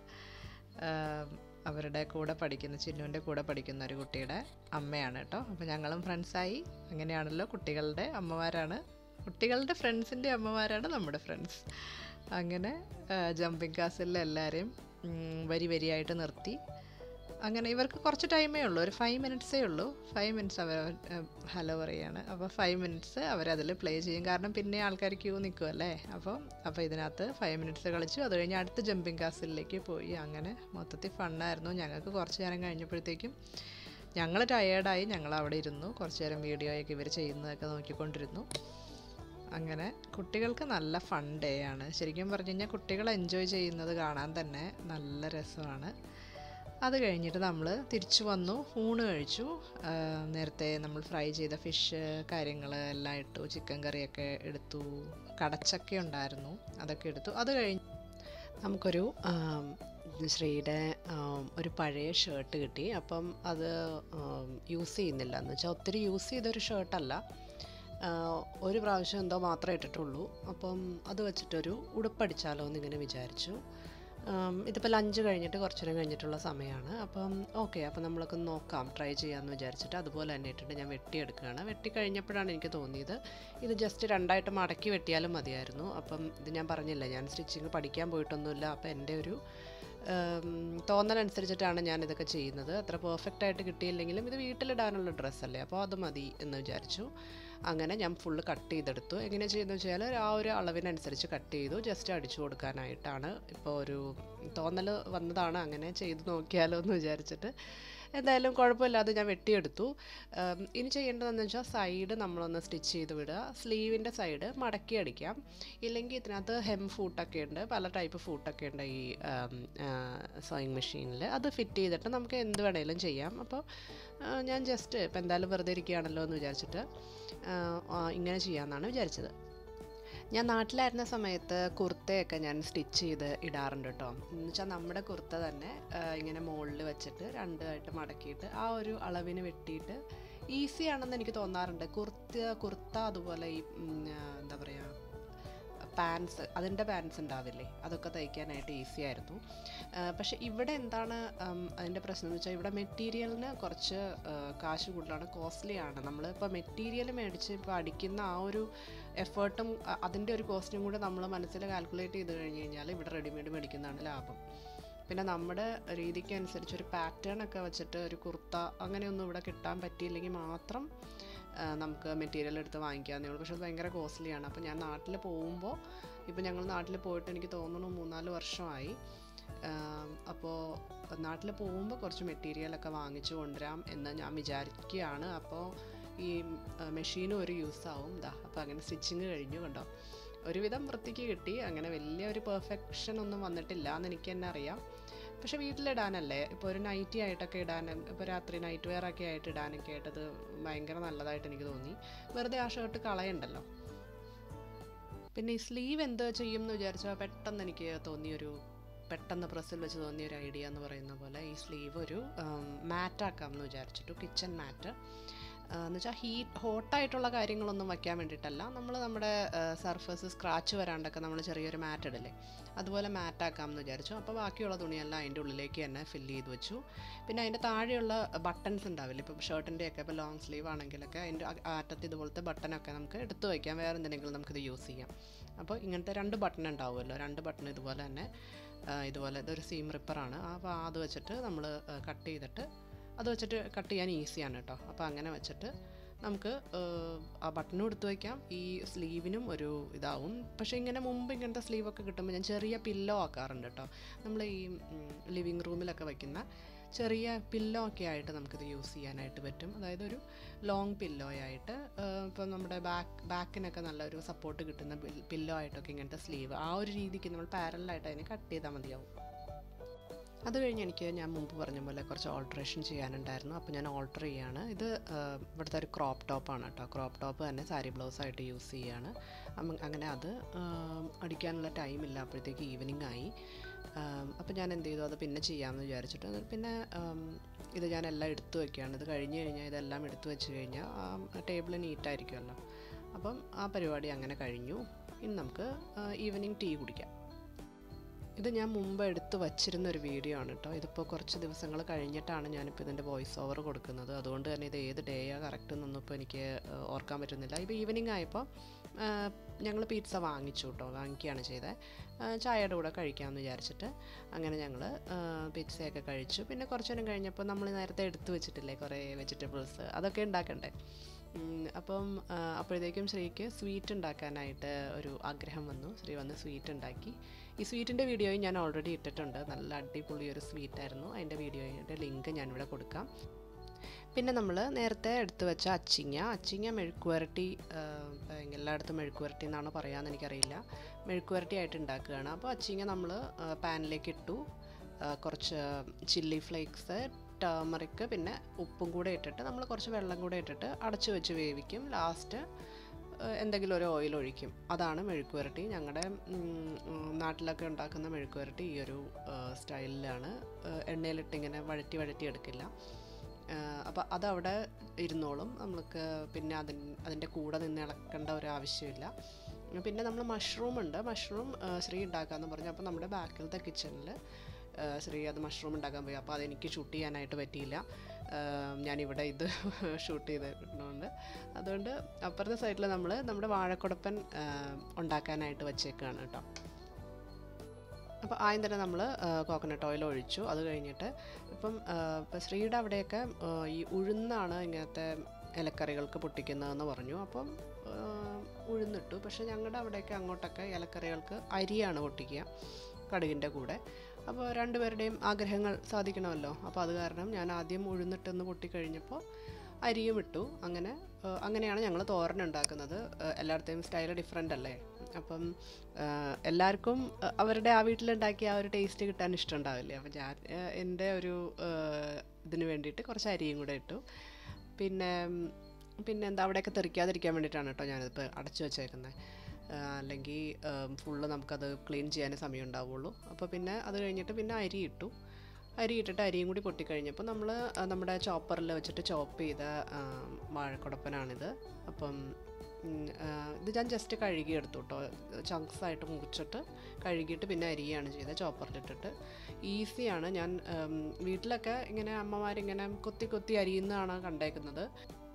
ആം, അവരുടെ കൂടെ പഠിക്കുന്ന ചിന്നുവിൻ്റെ കൂടെ പഠിക്കുന്ന ഒരു കുട്ടിയുടെ അമ്മയാണ് കേട്ടോ അപ്പോൾ ഞങ്ങളും ഫ്രണ്ട്സായി അങ്ങനെയാണല്ലോ കുട്ടികളുടെ അമ്മമാരാണ് കുട്ടികളുടെ ഫ്രണ്ട്സിൻ്റെ അമ്മമാരാണ് നമ്മുടെ ഫ്രണ്ട്സ് അങ്ങനെ ജമ്പിങ് കാസിൽ എല്ലാവരെയും ഉം, വരി വരിയായിട്ട് നിർത്തി അങ്ങനെ ഇവർക്ക് കുറച്ച് ടൈമേ ഉള്ളൂ ഒരു ഫൈവ് മിനിറ്റ്സേ ഉള്ളൂ ഫൈവ് മിനിറ്റ്സ് അവർ ഹലോ പറയാണ് അപ്പോൾ ഫൈവ് മിനിറ്റ്സ് അവരതിൽ പ്ലേ ചെയ്യും കാരണം പിന്നെ ആൾക്കാർ ക്യൂ നിൽക്കുമല്ലേ അപ്പോൾ അപ്പോൾ ഇതിനകത്ത് ഫൈവ് മിനിറ്റ്സ് കളിച്ചു അത് കഴിഞ്ഞ് അടുത്ത ജമ്പിങ് കാസിലേക്ക് പോയി അങ്ങനെ മൊത്തത്തിൽ ഫണ്ണായിരുന്നു ഞങ്ങൾക്ക് കുറച്ച് നേരം കഴിഞ്ഞപ്പോഴത്തേക്കും ഞങ്ങൾ ടയേർഡായി ഞങ്ങൾ അവിടെ ഇരുന്നു കുറച്ച് നേരം വീഡിയോയൊക്കെ ഇവർ ചെയ്യുന്നതൊക്കെ നോക്കിക്കൊണ്ടിരുന്നു അങ്ങനെ കുട്ടികൾക്ക് നല്ല ഫൺ ഡേ ആണ് ശരിക്കും പറഞ്ഞു കഴിഞ്ഞാൽ കുട്ടികൾ എൻജോയ് ചെയ്യുന്നത് കാണാൻ തന്നെ നല്ല രസമാണ് അത് കഴിഞ്ഞിട്ട് നമ്മൾ തിരിച്ചു വന്നു ഊണ് കഴിച്ചു ആ, നേരത്തെ നമ്മൾ ഫ്രൈ ചെയ്ത ഫിഷ് കാര്യങ്ങൾ എല്ലാം ഇട്ടു ചിക്കൻ കറിയൊക്കെ എടുത്തു കടച്ചക്ക ഉണ്ടായിരുന്നു അതൊക്കെ എടുത്തു അത് കഴിഞ്ഞ് നമുക്കൊരു ആം, ശ്രീയുടെ ആം, ഒരു പഴയ ഷർട്ട് കിട്ടി അപ്പം അത് യൂസ് ചെയ്യുന്നില്ല എന്ന് വെച്ചാൽ ഒത്തിരി യൂസ് ചെയ്തൊരു ഷർട്ടല്ല ഒരു പ്രാവശ്യം എന്തോ മാത്രമേ ഇട്ടിട്ടുള്ളൂ അപ്പം അത് വെച്ചിട്ടൊരു ഉടുപ്പടിച്ചാലോ എന്നിങ്ങനെ വിചാരിച്ചു ആം, ഇതിപ്പോൾ ലഞ്ച് കഴിഞ്ഞിട്ട് കുറച്ച് നേരം കഴിഞ്ഞിട്ടുള്ള സമയമാണ് അപ്പം ഓക്കെ അപ്പം നമ്മളൊക്കെ ഒന്ന് നോക്കാം ട്രൈ ചെയ്യാമെന്ന് വിചാരിച്ചിട്ട് അതുപോലെ തന്നെ ഇട്ടിട്ട് ഞാൻ വെട്ടിയെടുക്കുകയാണ് വെട്ടി കഴിഞ്ഞപ്പോഴാണ് എനിക്ക് തോന്നിയത് ഇത് ജസ്റ്റ് രണ്ടായിട്ട് മടക്കി വെട്ടിയാലും മതിയായിരുന്നു അപ്പം ഇത് ഞാൻ പറഞ്ഞില്ല ഞാൻ സ്റ്റിച്ചിങ് പഠിക്കാൻ പോയിട്ടൊന്നുമില്ല അപ്പം എൻ്റെ ഒരു ഉം, തോന്നലനുസരിച്ചിട്ടാണ് ഞാൻ ഇതൊക്കെ ചെയ്യുന്നത് അത്ര പെർഫെക്റ്റ് ആയിട്ട് കിട്ടിയില്ലെങ്കിലും ഇത് വീട്ടിലിടാനുള്ള ഡ്രസ്സല്ലേ അപ്പോൾ അത് മതി എന്ന് വിചാരിച്ചു അങ്ങനെ ഞാൻ ഫുള്ള് കട്ട് ചെയ്തെടുത്തു എങ്ങനെ ചെയ്യുന്നത് വെച്ചാൽ ആ ഒരു അളവിനനുസരിച്ച് കട്ട് ചെയ്തു ജസ്റ്റ് അടിച്ചു കൊടുക്കാനായിട്ടാണ് ഇപ്പോൾ ഒരു തോന്നൽ വന്നതാണ് അങ്ങനെ ചെയ്ത് നോക്കിയാലോ എന്ന് വിചാരിച്ചിട്ട് എന്തായാലും കുഴപ്പമില്ലാതെ ഞാൻ വെട്ടിയെടുത്തു ഉം, ഇനി ചെയ്യേണ്ടതെന്ന് വെച്ചാൽ സൈഡ് നമ്മളൊന്ന് സ്റ്റിച്ച് ചെയ്ത് വിടുക സ്ലീവിൻ്റെ സൈഡ് മടക്കി അടിക്കാം ഇല്ലെങ്കിൽ ഇതിനകത്ത് ഹെം ഫൂട്ടൊക്കെ ഉണ്ട് പല ടൈപ്പ് ഫൂട്ടൊക്കെ ഉണ്ട് ഈ സോയിങ് മെഷീനിൽ അത് ഫിറ്റ് ചെയ്തിട്ട് നമുക്ക് എന്ത് വേണേലും ചെയ്യാം അപ്പോൾ ആ, ഞാൻ ജസ്റ്റ് ഇപ്പം എന്തായാലും വെറുതെ ഇരിക്കുകയാണല്ലോ എന്ന് വിചാരിച്ചിട്ട് ആ, ആ, ഇങ്ങനെ ചെയ്യാമെന്നാണ് വിചാരിച്ചത് ഞാൻ നാട്ടിലായിരുന്ന സമയത്ത് കുർത്തയൊക്കെ ഞാൻ സ്റ്റിച്ച് ചെയ്ത് ഇടാറുണ്ട് കേട്ടോ എന്ന് വെച്ചാൽ നമ്മുടെ കുർത്ത തന്നെ ആ, ഇങ്ങനെ മുകളിൽ വെച്ചിട്ട് രണ്ടായിട്ട് മടക്കിയിട്ട് ആ ഒരു അളവിന് വെട്ടിയിട്ട് ഈസി ആണെന്ന് എനിക്ക് തോന്നാറുണ്ട് കുർത്ത കുർത്ത അതുപോലെ ഈ ഉം, ആ, എന്താ പറയുക പാൻസ് അതിൻ്റെ പാൻസ് ഉണ്ടാവില്ലേ അതൊക്കെ തയ്ക്കാനായിട്ട് ഈസി ആയിരുന്നു ആ, പക്ഷേ ഇവിടെ എന്താണ് ഉം, അതിൻ്റെ പ്രശ്നം എന്ന് വെച്ചാൽ ഇവിടെ മെറ്റീരിയലിന് കുറച്ച് ആ, കാശ് കൂടുതലാണ് കോസ്റ്റ്ലി ആണ് നമ്മൾ ഇപ്പോൾ മെറ്റീരിയൽ മേടിച്ച് ഇപ്പോൾ അടിക്കുന്ന ആ ഒരു എഫേർട്ടും അതിൻ്റെ ഒരു കോസ്റ്റും കൂടെ നമ്മൾ മനസ്സിൽ കാൽക്കുലേറ്റ് ചെയ്ത് കഴിഞ്ഞ് കഴിഞ്ഞാൽ ഇവിടെ റെഡിമെയ്ഡ് മേടിക്കുന്നതാണ് ലാഭം പിന്നെ നമ്മുടെ രീതിക്ക് അനുസരിച്ച് ഒരു പാറ്റേൺ ഒക്കെ വെച്ചിട്ട് ഒരു കുർത്ത അങ്ങനെയൊന്നും ഇവിടെ കിട്ടാൻ പറ്റിയില്ലെങ്കിൽ മാത്രം ആ, നമുക്ക് മെറ്റീരിയൽ എടുത്ത് വാങ്ങിക്കാവുന്നേ ഉള്ളൂ പക്ഷെ അത് ഭയങ്കര കോസ്റ്റ്ലിയാണ് അപ്പോൾ ഞാൻ നാട്ടിൽ പോകുമ്പോൾ ഇപ്പോൾ ഞങ്ങൾ നാട്ടിൽ പോയിട്ട് എനിക്ക് തോന്നുന്നു മൂന്നാല് വർഷമായി അപ്പോൾ നാട്ടിൽ പോകുമ്പോൾ കുറച്ച് മെറ്റീരിയലൊക്കെ വാങ്ങിച്ചു കൊണ്ടുവരാം എന്ന് ഞാൻ വിചാരിക്കുകയാണ് അപ്പോൾ ഈ മെഷീനും ഒരു യൂസ് ആവും ഇതാ അപ്പോൾ അങ്ങനെ സ്റ്റിച്ചിങ് കഴിഞ്ഞു കണ്ടോ ഒരുവിധം വൃത്തിക്ക് കിട്ടി അങ്ങനെ വലിയ ഒരു പെർഫെക്ഷൻ ഒന്നും വന്നിട്ടില്ല എന്ന് എനിക്ക് തന്നെ അറിയാം പക്ഷെ വീട്ടിലിടാനല്ലേ ഇപ്പോൾ ഒരു നൈറ്റി ആയിട്ടൊക്കെ ഇടാൻ ഇപ്പോൾ രാത്രി നൈറ്റ് വെയർ ഒക്കെ ആയിട്ട് ഇടാനൊക്കെ ആയിട്ടത് ഭയങ്കര നല്ലതായിട്ട് എനിക്ക് തോന്നി വെറുതെ ആ ഷർട്ട് കളയണ്ടല്ലോ പിന്നെ ഈ സ്ലീവ് എന്ത് ചെയ്യും എന്ന് വിചാരിച്ചാൽ പെട്ടെന്ന് എനിക്ക് തോന്നിയൊരു പെട്ടെന്ന് പ്രസ്സിൽ വെച്ച് തോന്നിയ ഒരു ഐഡിയ എന്ന് പറയുന്ന പോലെ ഈ സ്ലീവ് ഒരു മാറ്റാക്കാം എന്ന് വിചാരിച്ചിട്ടു കിച്ചൺ മാറ്റ് എന്ന് വെച്ചാൽ ഹീറ്റ് ഹോട്ടായിട്ടുള്ള കാര്യങ്ങളൊന്നും വയ്ക്കാൻ വേണ്ടിയിട്ടല്ല നമ്മൾ നമ്മുടെ സർഫസ് സ്ക്രാച്ച് വരാണ്ടൊക്കെ നമ്മൾ ചെറിയൊരു മാറ്റ് ഇടില്ലേ അതുപോലെ മാറ്റാക്കാം എന്ന് വിചാരിച്ചു അപ്പോൾ ബാക്കിയുള്ള തുണിയെല്ലാം അതിൻ്റെ ഉള്ളിലേക്ക് തന്നെ ഫില്ല് ചെയ്ത് വെച്ചു പിന്നെ അതിൻ്റെ താഴെയുള്ള ബട്ടൺസ് ഉണ്ടാവില്ല ഇപ്പോൾ ഷർട്ടിൻ്റെയൊക്കെ ഇപ്പോൾ ലോങ് സ്ലീവ് ആണെങ്കിലൊക്കെ അതിൻ്റെ അറ്റത്ത് ഇതുപോലത്തെ ബട്ടനൊക്കെ നമുക്ക് എടുത്തു വയ്ക്കാം വേറെ എന്തെങ്കിലും നമുക്കിത് യൂസ് ചെയ്യാം അപ്പോൾ ഇങ്ങനത്തെ രണ്ട് ബട്ടൺ ഉണ്ടാവുമല്ലോ രണ്ട് ബട്ടൺ ഇതുപോലെ തന്നെ ആ, ഇതുപോലെ ഇതൊരു സീം റിപ്പറാണ് അപ്പോൾ അത് വെച്ചിട്ട് നമ്മൾ കട്ട് ചെയ്തിട്ട് അത് വെച്ചിട്ട് കട്ട് ചെയ്യാൻ ഈസിയാണ് കേട്ടോ അപ്പോൾ അങ്ങനെ വെച്ചിട്ട് നമുക്ക് ഏഹ്, ആ ബട്ടണും എടുത്ത് വയ്ക്കാം ഈ സ്ലീവിനും ഒരു ഇതാവും പക്ഷേ ഇങ്ങനെ മുമ്പ് ഇങ്ങനത്തെ സ്ലീവൊക്കെ കിട്ടുമ്പോൾ ഞാൻ ചെറിയ പില്ലോ ആക്കാറുണ്ട് കേട്ടോ നമ്മൾ ഈ ലിവിങ് റൂമിലൊക്കെ വയ്ക്കുന്ന ചെറിയ പില്ലോ ഒക്കെ ആയിട്ട് നമുക്കിത് യൂസ് ചെയ്യാനായിട്ട് പറ്റും അതായത് ഒരു ലോങ് പില്ലോ ആയിട്ട് ഇപ്പം നമ്മുടെ ബാക്ക് ബാക്കിനൊക്കെ നല്ലൊരു സപ്പോർട്ട് കിട്ടുന്ന പില്ലോ ആയിട്ടൊക്കെ ഇങ്ങനത്തെ സ്ലീവ് ആ ഒരു രീതിക്ക് നമ്മൾ പാരലായിട്ട് അതിനെ കട്ട് ചെയ്താൽ മതിയാവും അത് കഴിഞ്ഞ് എനിക്ക് ഞാൻ മുമ്പ് പറഞ്ഞ പോലെ കുറച്ച് ഓൾട്രേഷൻ ചെയ്യാനുണ്ടായിരുന്നു അപ്പോൾ ഞാൻ ഓൾട്ടർ ചെയ്യാണ് ഇത് ആ, ഇവിടുത്തെ ഒരു ക്രോപ്പ് ടോപ്പാണ് കേട്ടോ ക്രോപ്പ് ടോപ്പ് തന്നെ സാരി ബ്ലൗസായിട്ട് യൂസ് ചെയ്യാണ് അമ്മ- അങ്ങനെ അത് ആ, അടിക്കാനുള്ള ടൈമില്ല അപ്പോഴത്തേക്ക് ഈവനിങ് ആയി അപ്പോൾ ഞാൻ എന്ത് ചെയ്തു അത് പിന്നെ ചെയ്യാമെന്ന് വിചാരിച്ചിട്ട് അത് പിന്നെ ആം, ഇത് ഞാൻ എല്ലാം എടുത്തു വയ്ക്കുകയാണ് ഇത് കഴിഞ്ഞ് കഴിഞ്ഞാൽ ഇതെല്ലാം എടുത്തു വെച്ച് കഴിഞ്ഞാൽ ആ ടേബിൾ നീറ്റായിരിക്കുമല്ലോ അപ്പം ആ പരിപാടി അങ്ങനെ കഴിഞ്ഞു ഇനി നമുക്ക് ഈവനിങ് ടീ കുടിക്കാം ഇത് ഞാൻ മുമ്പ് എടുത്ത് വച്ചിരുന്ന ഒരു വീഡിയോ ആണ് കേട്ടോ ഇതിപ്പോൾ കുറച്ച് ദിവസങ്ങൾ കഴിഞ്ഞിട്ടാണ് ഞാനിപ്പോൾ ഇതിൻ്റെ വോയിസ് ഓവർ കൊടുക്കുന്നത് അതുകൊണ്ട് തന്നെ ഇത് ഏത് ഡേയാ കറക്റ്റ് എന്നൊന്നും ഇപ്പോൾ എനിക്ക് ആ, ഓർക്കാൻ പറ്റുന്നില്ല ഇപ്പോൾ ഈവനിങ് ആയപ്പോൾ ഞങ്ങൾ പിസ്സ വാങ്ങിച്ചു കേട്ടോ വാങ്ങിക്കുകയാണ് ചെയ്തത് ആ, ചായയുടെ കൂടെ കഴിക്കാമെന്ന് വിചാരിച്ചിട്ട് അങ്ങനെ ഞങ്ങൾ പിസ്സയൊക്കെ കഴിച്ചു പിന്നെ കുറച്ച് നേരം കഴിഞ്ഞപ്പോൾ നമ്മൾ നേരത്തെ എടുത്തു വെച്ചിട്ടില്ലേ കുറേ വെജിറ്റബിൾസ് അതൊക്കെ ഉണ്ടാക്കണ്ടേ ഉം, അപ്പം ആ, അപ്പോഴത്തേക്കും ശ്രീക്ക് സ്വീറ്റ് ഉണ്ടാക്കാനായിട്ട് ഒരു ആഗ്രഹം വന്നു ശ്രീ വന്ന് സ്വീറ്റ് ഉണ്ടാക്കി ഈ സ്വീറ്റിൻ്റെ വീഡിയോയും ഞാൻ ഓൾറെഡി ഇട്ടിട്ടുണ്ട് നല്ല അടിപൊളി ഒരു സ്വീറ്റ് ആയിരുന്നു അതിൻ്റെ വീഡിയോയുടെ ലിങ്ക് ഞാനിവിടെ കൊടുക്കാം പിന്നെ നമ്മൾ നേരത്തെ എടുത്തു വെച്ച അച്ചിങ്ങ അച്ചിങ്ങ മെഴുക്കുവരട്ടി ആ, എല്ലായിടത്തും മെഴുക്കുവരട്ടി എന്നാണ് പറയാമെന്ന് എനിക്കറിയില്ല മെഴുക്കുവരട്ടി ആയിട്ട് ഉണ്ടാക്കുകയാണ് അപ്പോൾ അച്ചിങ്ങ നമ്മൾ പാനിലേക്ക് ഇട്ടു ആ, കുറച്ച് ചില്ലി ഫ്ലേക്സ് ടേമറിക്ക് പിന്നെ ഉപ്പും കൂടെ ഇട്ടിട്ട് നമ്മൾ കുറച്ച് വെള്ളം കൂടെ ഇട്ടിട്ട് അടച്ചു വെച്ച് വേവിക്കും ലാസ്റ്റ് എന്തെങ്കിലും ഒരു ഓയിൽ ഒഴിക്കും അതാണ് മെഴുക്കുവരട്ടി ഞങ്ങളുടെ നാട്ടിലൊക്കെ ഉണ്ടാക്കുന്ന മെഴുക്കുവരട്ടി ഈ ഒരു സ്റ്റൈലിലാണ് എണ്ണയിലിട്ട് ഇങ്ങനെ വഴറ്റി വഴറ്റി എടുക്കില്ല അപ്പോൾ അതവിടെ ഇരുന്നോളും നമ്മൾക്ക് പിന്നെ അതിൻ അതിൻ്റെ കൂടെ നിന്ന് ഇളക്കേണ്ട ഒരു ആവശ്യമില്ല പിന്നെ നമ്മൾ മഷ്റൂം ഉണ്ട് മഷ്റൂം ശ്രീ ഉണ്ടാക്കാമെന്ന് പറഞ്ഞു അപ്പോൾ നമ്മുടെ ബാക്കിലത്തെ കിച്ചണിൽ ശ്രീ അത് മഷ്റൂം ഉണ്ടാക്കാൻ പോയി അപ്പോൾ അതെനിക്ക് ഷൂട്ട് ചെയ്യാനായിട്ട് പറ്റിയില്ല ആഹ് ഞാനിവിടെ ഇത് ഷൂട്ട് ചെയ്തിട്ടുണ്ട് അതുകൊണ്ട് അപ്പുറത്തെ സൈഡിൽ നമ്മൾ നമ്മുടെ വാഴക്കുടപ്പൻ ആഹ് ഉണ്ടാക്കാനായിട്ട് വെച്ചേക്കാണ് കേട്ടോ അപ്പോൾ ആദ്യം തന്നെ നമ്മൾ കോക്കനട്ട് ഓയിൽ ഒഴിച്ചു അത് കഴിഞ്ഞിട്ട് ഇപ്പം ആഹ് ഇപ്പം ശ്രീയുടെ അവിടെയൊക്കെ ആഹ് ഈ ഉഴുന്നാണ് ഇങ്ങനത്തെ ഇലക്കറികൾക്ക് പൊട്ടിക്കുന്നതെന്ന് പറഞ്ഞു അപ്പം ആ, ഉഴുന്നിട്ടു പക്ഷേ ഞങ്ങളുടെ അവിടെയൊക്കെ അങ്ങോട്ടൊക്കെ ഇലക്കറികൾക്ക് അരിയാണ് പൊട്ടിക്കുക കടുകിൻ്റെ കൂടെ അപ്പോൾ രണ്ടുപേരുടെയും ആഗ്രഹങ്ങൾ സാധിക്കണമല്ലോ അപ്പോൾ അത് കാരണം ഞാൻ ആദ്യം ഉഴുന്നിട്ടൊന്ന് പൊട്ടിക്കഴിഞ്ഞപ്പോൾ അരിയും ഇട്ടു അങ്ങനെ ആ, അങ്ങനെയാണ് ഞങ്ങൾ തോരൻ ഉണ്ടാക്കുന്നത് ആ, എല്ലായിടത്തെയും സ്റ്റൈൽ ഡിഫറെൻ്റ് അല്ലേ അപ്പം ആ, എല്ലാവർക്കും ആ, അവരുടെ ആ വീട്ടിലുണ്ടാക്കിയ ആ ഒരു ടേസ്റ്റ് കിട്ടാൻ ഇഷ്ടമുണ്ടാവില്ലേ അപ്പം ഞാൻ ആ, എൻ്റെ ഒരു ആ, ഇതിന് വേണ്ടിയിട്ട് കുറച്ച് അരിയും കൂടെ ഇട്ടു പിന്നെ ഉം, പിന്നെ എന്താ അവിടെയൊക്കെ തെറിക്കാതിരിക്കാൻ വേണ്ടിയിട്ടാണ് കേട്ടോ ഞാനിതിപ്പോൾ അടച്ചു വെച്ചേക്കുന്നത് അല്ലെങ്കിൽ ഫുള്ള് നമുക്കത് ക്ലീൻ ചെയ്യാനേ സമയം ഉണ്ടാവുള്ളൂ അപ്പോൾ പിന്നെ അത് കഴിഞ്ഞിട്ട് പിന്നെ അരി ഇട്ടു അരി ഇട്ടിട്ട് അരിയും കൂടി പൊട്ടിക്കഴിഞ്ഞപ്പോൾ നമ്മൾ നമ്മുടെ ചോപ്പറിൽ വെച്ചിട്ട് ചോപ്പ് ചെയ്ത ആ, വാഴക്കുടപ്പനാണിത് അപ്പം ഉം, ആ, ഇത് ഞാൻ ജസ്റ്റ് കഴുകി എടുത്തു കേട്ടോ ചങ്ക്സ് ആയിട്ട് മുറിച്ചിട്ട് കഴുകിയിട്ട് പിന്നെ അരിയാണ് ചെയ്തത് ചോപ്പറിലിട്ടിട്ട് ഈസിയാണ് ഞാൻ ഉം, വീട്ടിലൊക്കെ ഇങ്ങനെ അമ്മമാരിങ്ങനെ കൊത്തി കൊത്തി അരിയുന്നതാണ് കണ്ടേക്കുന്നത്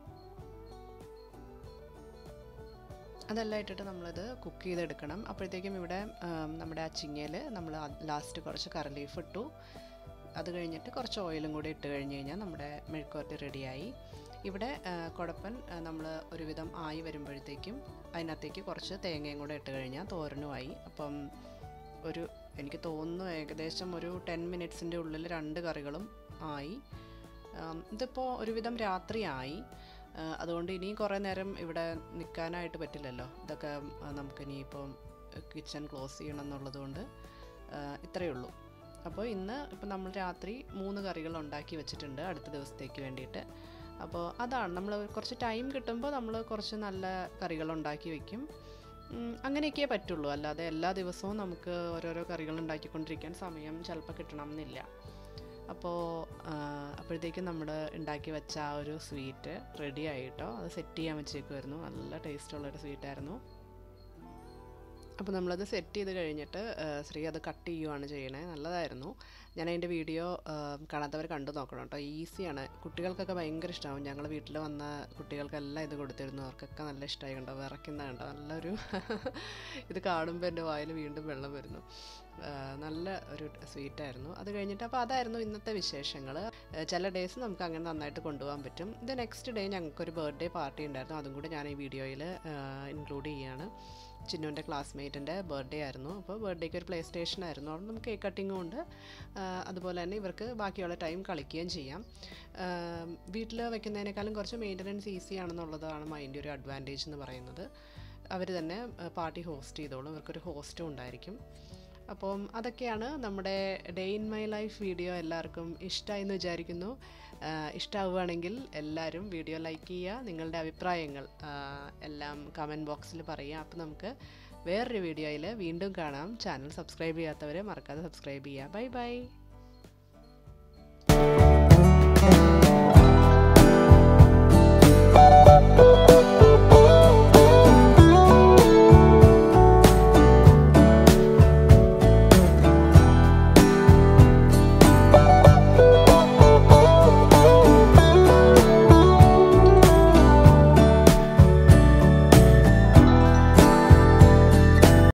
അതെല്ലാം ഇട്ടിട്ട് നമ്മളത് കുക്ക് ചെയ്തെടുക്കണം അപ്പോഴത്തേക്കും ഇവിടെ ഉം, നമ്മുടെ ആ ചിങ്ങയിൽ നമ്മൾ ലാസ്റ്റ് കുറച്ച് കറി ലീഫ് ഇട്ടു അത് കഴിഞ്ഞിട്ട് കുറച്ച് ഓയിലും കൂടി ഇട്ട് കഴിഞ്ഞ് കഴിഞ്ഞാൽ നമ്മുടെ മെഴുക്കുവരട്ടി റെഡിയായി ഇവിടെ ആ, കുടപ്പൻ നമ്മൾ ഒരുവിധം ആയി വരുമ്പോഴത്തേക്കും അതിനകത്തേക്ക് കുറച്ച് തേങ്ങയും കൂടെ ഇട്ട് കഴിഞ്ഞാൽ തോരനുമായി അപ്പം ഒരു എനിക്ക് തോന്നുന്നു ഏകദേശം ഒരു ടെൻ മിനിറ്റ്സിൻ്റെ ഉള്ളിൽ രണ്ട് കറികളും ആയി ആം, ഇതിപ്പോൾ ഒരുവിധം രാത്രിയായി ആ, അതുകൊണ്ട് ഇനിയും കുറേ നേരം ഇവിടെ നിൽക്കാനായിട്ട് പറ്റില്ലല്ലോ ഇതൊക്കെ ആ, നമുക്കിനിയിപ്പം കിച്ചൺ ക്ലോസ് ചെയ്യണം എന്നുള്ളത് കൊണ്ട് ആ, ഇത്രയേ ഉള്ളൂ അപ്പോൾ ഇന്ന് ഇപ്പം നമ്മൾ രാത്രി മൂന്ന് കറികൾ ഉണ്ടാക്കി വെച്ചിട്ടുണ്ട് അടുത്ത ദിവസത്തേക്ക് വേണ്ടിയിട്ട് അപ്പോൾ അതാണ് നമ്മൾ കുറച്ച് ടൈം കിട്ടുമ്പോൾ നമ്മൾ കുറച്ച് നല്ല കറികൾ ഉണ്ടാക്കി വെക്കും ഉം, അങ്ങനെയൊക്കെ പറ്റുള്ളൂ അല്ലാതെ എല്ലാ ദിവസവും നമുക്ക് ഓരോരോ കറികൾ ഉണ്ടാക്കിക്കൊണ്ടിരിക്കാൻ സമയം ചിലപ്പോൾ കിട്ടണം എന്നില്ല അപ്പോൾ അപ്പോഴത്തേക്കും നമ്മൾ ഉണ്ടാക്കി വെച്ച ആ ഒരു സ്വീറ്റ് റെഡി ആയിട്ടോ അത് സെറ്റ് ചെയ്യാൻ വെച്ചേക്കുമായിരുന്നു നല്ല ടേസ്റ്റുള്ളൊരു സ്വീറ്റായിരുന്നു അപ്പോൾ നമ്മളത് സെറ്റ് ചെയ്ത് കഴിഞ്ഞിട്ട് ആ, ശ്രീ അത് കട്ട് ചെയ്യുവാണ് ചെയ്യണേ നല്ലതായിരുന്നു ഞാൻ അതിൻ്റെ വീഡിയോ കാണാത്തവർ കണ്ടു നോക്കണം കേട്ടോ ഈസിയാണ് കുട്ടികൾക്കൊക്കെ ഭയങ്കര ഇഷ്ടമാവും ഞങ്ങൾ വീട്ടിൽ വന്ന കുട്ടികൾക്കെല്ലാം ഇത് കൊടുത്തിരുന്നു അവർക്കൊക്കെ നല്ല ഇഷ്ടമായി കണ്ടോ വിറയ്ക്കുന്ന കണ്ടോ നല്ലൊരു ഇത് കാണുമ്പോൾ എൻ്റെ വായിൽ വീണ്ടും വെള്ളം വരുന്നു ആ, നല്ല ഒരു സ്വീറ്റായിരുന്നു അത് കഴിഞ്ഞിട്ട് അപ്പോൾ അതായിരുന്നു ഇന്നത്തെ വിശേഷങ്ങൾ ചില ഡേയ്സ് നമുക്ക് അങ്ങനെ നന്നായിട്ട് കൊണ്ടുപോകാൻ പറ്റും ഇത് നെക്സ്റ്റ് ഡേ ഞങ്ങൾക്കൊരു ബർത്ത്ഡേ പാർട്ടി ഉണ്ടായിരുന്നു അതും കൂടി ഞാൻ ഈ വീഡിയോയിൽ ഇൻക്ലൂഡ് ചെയ്യുകയാണ് ചിന്നുവിൻ്റെ ക്ലാസ്മേറ്റിൻ്റെ ബർത്ത്ഡേ ആയിരുന്നു അപ്പോൾ ബർത്ത്ഡേക്ക് ഒരു പ്ലേ സ്റ്റേഷൻ ആയിരുന്നു അവിടെ നമുക്ക് കേക്ക് കട്ടിങ്ങും ഉണ്ട് ആ, അതുപോലെ തന്നെ ഇവർക്ക് ബാക്കിയുള്ള ടൈം കളിക്കുകയും ചെയ്യാം വീട്ടിൽ വെക്കുന്നതിനേക്കാളും കുറച്ച് മെയിൻ്റനൻസ് ഈസി ആണെന്നുള്ളതാണ് അതിൻ്റെ ഒരു അഡ്വാൻറ്റേജ് എന്ന് പറയുന്നത് അവർ തന്നെ പാർട്ടി ഹോസ്റ്റ് ചെയ്തോളും ഇവർക്കൊരു ഹോസ്റ്റും ഉണ്ടായിരിക്കും അപ്പം അതൊക്കെയാണ് നമ്മുടെ day in my life video എല്ലാവർക്കും ഇഷ്ടമായി എന്ന് വിചാരിക്കുന്നു ഇഷ്ടമാവുകയാണെങ്കിൽ എല്ലാവരും വീഡിയോ ലൈക്ക് ചെയ്യുക നിങ്ങളുടെ അഭിപ്രായങ്ങൾ ആ, എല്ലാം കമൻറ്റ് ബോക്സിൽ പറയുക അപ്പോൾ നമുക്ക് വേറൊരു വീഡിയോയിൽ വീണ്ടും കാണാം ചാനൽ സബ്സ്ക്രൈബ് ചെയ്യാത്തവരെ മറക്കാതെ സബ്സ്ക്രൈബ് ചെയ്യുക ബൈ ബൈ